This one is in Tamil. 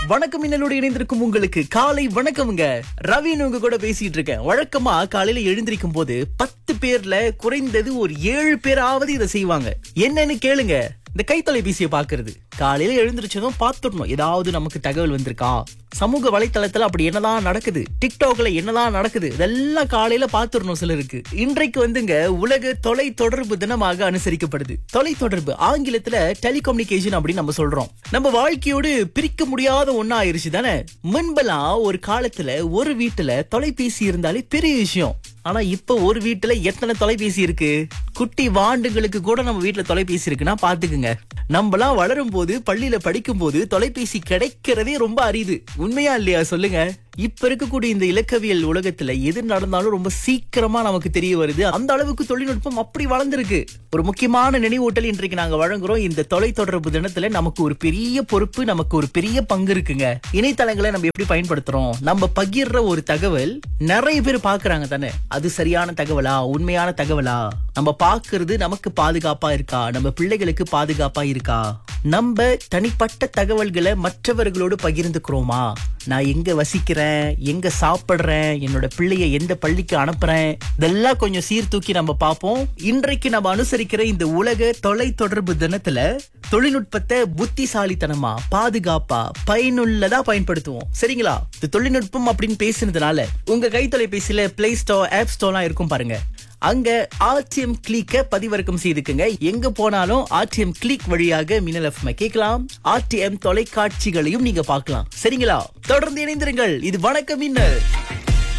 வணக்கம் மின்னலோடு இணைந்திருக்கும் உங்களுக்கு காலை வணக்கம்ங்க ரவின்னு உங்க கூட பேசிட்டு இருக்கேன் வழக்கமா காலையில எழுந்திருக்கும் போது பத்து பேர்ல குறைந்தது ஒரு ஏழு பேராவது இதை செய்வாங்க என்னன்னு கேளுங்க இந்த கைத்தொலைபேசியை பாக்குறது காலையில எழுந்திருச்சதும் பார்த்துடணும் ஏதாவது நமக்கு தகவல் வந்திருக்கா சமூக வலைத்தளத்துல அப்படி என்னதான் நடக்குது டிக்டாக்ல என்னதான் நடக்குது இதெல்லாம் காலையில பார்த்துடணும் சிலருக்கு இன்றைக்கு வந்துங்க உலக தொலை தொடர்பு தினமாக அனுசரிக்கப்படுது தொலை தொடர்பு ஆங்கிலத்துல டெலிகம்யூனிகேஷன் அப்படின்னு நம்ம சொல்றோம் நம்ம வாழ்க்கையோடு பிரிக்க முடியாத ஒண்ணா ஆயிருச்சு தானே முன்பெல்லாம் ஒரு காலத்துல ஒரு வீட்டுல தொலைபேசி இருந்தாலே பெரிய விஷயம் ஆனா இப்ப ஒரு வீட்டுல எத்தனை தொலைபேசி இருக்கு குட்டி வாண்டுகளுக்கு கூட நம்ம வீட்டுல தொலைபேசி இருக்குன்னா பாத்துக்குங்க நம்மலாம் வளரும் போது பள்ளியில படிக்கும் போது தொலைபேசி கிடைக்கிறதே ரொம்ப அரிது உண்மையா இல்லையா சொல்லுங்க இப்ப இருக்கக்கூடிய இந்த இலக்கவியல் உலகத்துல எது நடந்தாலும் ரொம்ப சீக்கிரமா நமக்கு தெரிய வருது அந்த அளவுக்கு தொழில்நுட்பம் அப்படி வளர்ந்திருக்கு ஒரு முக்கியமான நினைவூட்டல் இன்றைக்கு நாங்க வழங்குறோம் இந்த தொலைத்தொடர்பு தினத்துல நமக்கு ஒரு பெரிய பொறுப்பு நமக்கு ஒரு பெரிய பங்கு இருக்குங்க இணையதளங்களை நம்ம எப்படி பயன்படுத்துறோம் நம்ம பகிர்ற ஒரு தகவல் நிறைய பேர் பாக்குறாங்க தானே அது சரியான தகவலா உண்மையான தகவலா நம்ம பாக்குறது நமக்கு பாதுகாப்பா இருக்கா நம்ம பிள்ளைகளுக்கு பாதுகாப்பா இருக்கா நம்ம தனிப்பட்ட தகவல்களை மற்றவர்களோடு பகிர்ந்துக்கிறோமா நான் எங்க வசிக்கிறேன் எங்க சாப்பிடுறேன் என்னோட பிள்ளைய எந்த பள்ளிக்கு அனுப்புறேன் இதெல்லாம் கொஞ்சம் சீர்தூக்கி நம்ம பார்ப்போம் இன்றைக்கு நம்ம அனுசரிக்கிற இந்த உலக தொலை தொடர்பு தினத்துல தொழில்நுட்பத்தை புத்திசாலித்தனமா பாதுகாப்பா பயனுள்ளதா பயன்படுத்துவோம் சரிங்களா இந்த தொழில்நுட்பம் அப்படின்னு பேசுனதுனால உங்க கைத்தொலைபேசியில பிளே ஸ்டோர் ஆப் ஸ்டோர்லாம் இருக்கும் பாருங்க அங்க ஆர்டிஎம் கிளிக்க பதிவிறக்கம் செய்துக்குங்க எங்க போனாலும் ஆர்டிஎம் கிளிக் வழியாக மின்னல் எஃப்எம் கேட்கலாம் ஆர்டிஎம் தொலைக்காட்சிகளையும் நீங்க பார்க்கலாம் சரிங்களா தொடர்ந்து இணைந்திருங்கள் இது வணக்கம் மின்னல்